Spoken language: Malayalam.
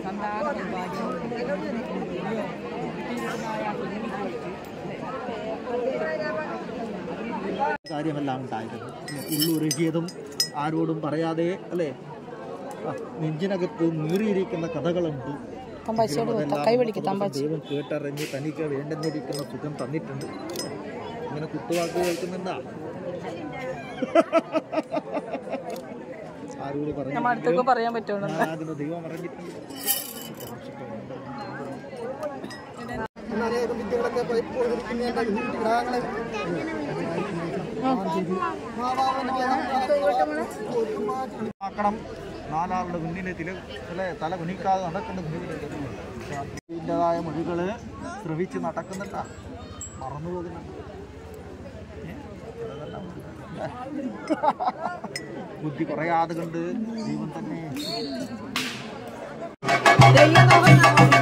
കാര്യമെല്ലാം ഉണ്ടായത് ഉള്ളുരുകിയതും ആരോടും പറയാതെ അല്ലേ ആ, നെഞ്ചിനകത്ത് നീറിയിരിക്കുന്ന കഥകളുണ്ട് അതെല്ലാം നമുക്ക് ദൈവം കേട്ടറിഞ്ഞ് തനിക്ക് വേണ്ടെന്നിരിക്കുന്ന സുഖം തന്നിട്ടുണ്ട് ഇങ്ങനെ കുത്തുവാക്ക് കേൾക്കുന്നുണ്ടാ ആരോട് പറഞ്ഞു അടുത്തൊക്കെ പറയാൻ പറ്റുള്ളൂ അതിന് ദൈവം അറിഞ്ഞിട്ടുണ്ട് അനേകം വിദ്യകളൊക്കെ പോയിരിക്കുന്ന ഗ്രഹങ്ങളെ ആക്കണം നാലാളുടെ മുന്നിലെത്തിൽ അല്ലെ തല കുനിക്കാതെ നടക്കുന്ന ഇതിൻ്റെതായ മൊഴികള് ശ്രവിച്ച് നടക്കുന്നില്ല മറന്നു പോകുന്നുണ്ട് ഏ? അതെല്ലാം ബുദ്ധി കുറയാതെ കണ്ട് ദൈവം തന്നെ ദൈവം